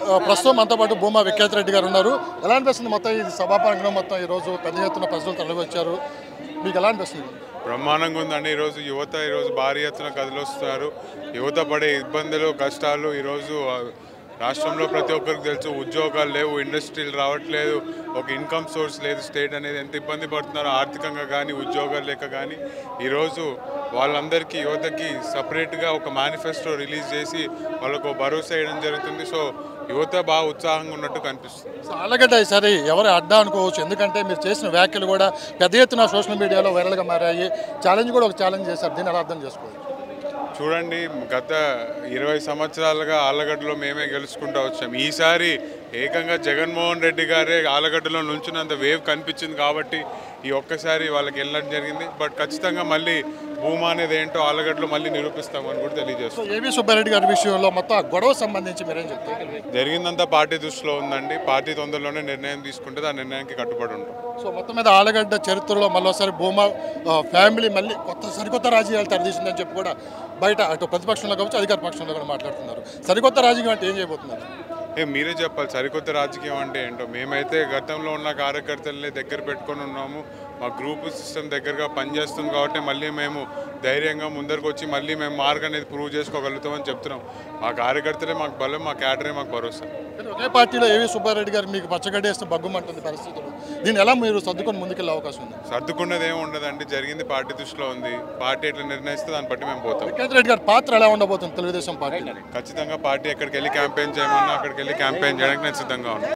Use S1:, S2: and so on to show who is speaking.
S1: ఆ, ప్రస్తుతం మనతో పాటు భూమా విఖ్యాత్ రెడ్డి గారు ఉన్నారు ఎలా అనిపిస్తుంది మొత్తం ఈ సభా ప్రాంగణం మొత్తం ఈరోజు పెద్ద ఎత్తున ప్రజలు తరలివచ్చారు మీకు ఎలా అనిపిస్తుంది
S2: బ్రహ్మాండంగా ఉందండి ఈరోజు యువత ఈరోజు భారీ ఎత్తున కదిలొస్తున్నారు యువత పడే ఇబ్బందులు కష్టాలు ఈరోజు ఆ, రాష్ట్రంలో ప్రతి ఒక్కరికి తెలుసు ఉద్యోగాలు లేవు ఇండస్ట్రీలు రావట్లేదు ఒక ఇన్కమ్ సోర్స్ లేదు స్టేట్ అనేది ఎంత ఇబ్బంది పడుతున్నారో ఆర్థికంగా కానీ ఉద్యోగాలు లేక కానీ ఈరోజు వాళ్ళందరికీ యువతకి సపరేట్గా ఒక మేనిఫెస్టో రిలీజ్ చేసి వాళ్ళకు భరోసా ఇవ్వడం జరుగుతుంది సో యువత బాగా ఉత్సాహంగా ఉన్నట్టు కనిపిస్తుంది
S1: సో ఆలగడ్డ ఈసారి ఎవరు అడ్డా అనుకోవచ్చు ఎందుకంటే మీరు చేసిన వ్యాఖ్యలు కూడా పెద్ద ఎత్తున సోషల్ మీడియాలో వైరల్గా మారాయి ఛాలెంజ్ కూడా ఒక ఛాలెంజ్ చేశారు దీన్ని ఎలా అర్థం చేసుకోవచ్చు
S2: చూడండి గత ఇరవై సంవత్సరాలుగా ఆలగడ్డలో మేమే గెలుచుకుంటూ వచ్చాం ఈసారి ఏకంగా జగన్మోహన్ రెడ్డి గారే ఆలగడ్డలో నుంచున్నంత వేవ్ కనిపించింది కాబట్టి ఈ ఒక్కసారి వాళ్ళకి వెళ్ళడం జరిగింది బట్ ఖచ్చితంగా మళ్ళీ భూమా అనేది ఏంటో ఆలగడ్డలో మళ్ళీ నిరూపిస్తామని కూడా
S1: సో
S2: తెలియజేస్తాం
S1: ఏవి సుబ్బారెడ్డి గారి విషయంలో మొత్తం ఆ గొడవ సంబంధించి మీరేం చెప్తారు
S2: జరిగిందంతా పార్టీ దృష్టిలో ఉందండి పార్టీ తొందరలోనే నిర్ణయం తీసుకుంటే ఆ నిర్ణయానికి కట్టుబడి ఉంటాం
S1: సో మొత్తం మీద ఆలగడ్డ చరిత్రలో మళ్ళీసారి భూమా ఆ, ఫ్యామిలీ మళ్ళీ కొత్త సరికొత్త రాజకీయాలు తెరదీసిందని చెప్పి కూడా బయట అటు ప్రతిపక్షంలో కావచ్చు అధికార పక్షంలో కూడా మాట్లాడుతున్నారు సరికొత్త రాజకీయం అంటే ఏం చేయబోతున్నారు
S2: ఏ మీరే చెప్పాలి సరికొత్త రాజకీయం అంటే ఏంటో మేమైతే గతంలో ఉన్న కార్యకర్తల్ని దగ్గర పెట్టుకొని ఉన్నాము మా గ్రూప్ సిస్టమ్ దగ్గరగా పనిచేస్తుంది కాబట్టి మళ్ళీ మేము ధైర్యంగా ముందరకు వచ్చి మళ్ళీ మేము మార్గం అనేది ప్రూవ్ చేసుకోగలుగుతామని చెప్తున్నాం మా కార్యకర్తలే మాకు బలం మా క్యాడరే మాకు భరోసా
S1: కానీ ఒకే పార్టీలో ఏవి సుబ్బారెడ్డి గారు మీకు పచ్చగడ్డేస్తే బగ్గుమంటుంది పరిస్థితులు దీన్ని ఎలా మీరు సర్దుకొని ముందుకెళ్ళే అవకాశం ఉంది
S2: సర్దుకున్నది ఏమి ఉండదండి జరిగింది పార్టీ దృష్టిలో ఉంది పార్టీ ఎట్లా నిర్ణయిస్తే దాన్ని బట్టి మేము పోతాం
S1: విఖ్యాత్ రెడ్డి గారి పాత్ర ఎలా ఉండబోతుంది తెలుగుదేశం పార్టీ
S2: ఖచ్చితంగా పార్టీ ఎక్కడికి వెళ్ళి క్యాంపెయిన్ చేయమన్నా అక్కడికి వెళ్ళి క్యాంపెయిన్ చేయడానికి నేను సిద్ధంగా ఉన్నాను